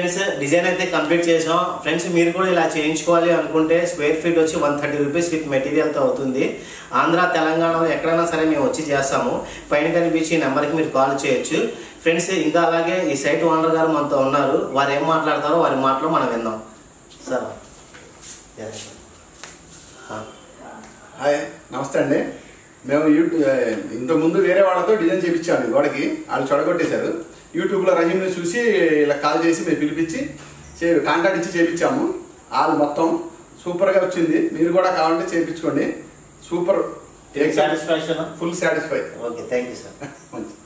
friends design అయితే complete చేసాం friends మీరు కూడా ఇలా చేయించుకోవాలి అనుకుంటే స్క్వేర్ ఫీట్ వచ్చి వన్ థర్టీ రూపీస్ విత్ మెటీరియల్తో అవుతుంది ఆంధ్ర తెలంగాణలో ఎక్కడైనా సరే మేము వచ్చి చేస్తాము పైన కనిపించే ఈ నెంబర్కి మీరు కాల్ చేయొచ్చు ఫ్రెండ్స్ ఇంకా అలాగే ఈ సైట్ ఓనర్ గారు మనతో ఉన్నారు వారు ఏం మాట్లాడతారో వారి మాటలో మనం విందాం సార్ హాయ్ నమస్తే అండి మేము యూట్యూబ్ ఇంతకుముందు వేరే వాళ్ళతో డిజైన్ చేయించాము ఈ గోడకి వాళ్ళు చెడగొట్టేశారు యూట్యూబ్లో రహీమ్ని చూసి ఇలా కాల్ చేసి మేము పిలిపించి చే కాంటాక్ట్ ఇచ్చి చేయించాము వాళ్ళు మొత్తం సూపర్గా వచ్చింది మీరు కూడా కావాలంటే చేయించుకోండి super satisfaction full satisfy okay thank you sir మంచిది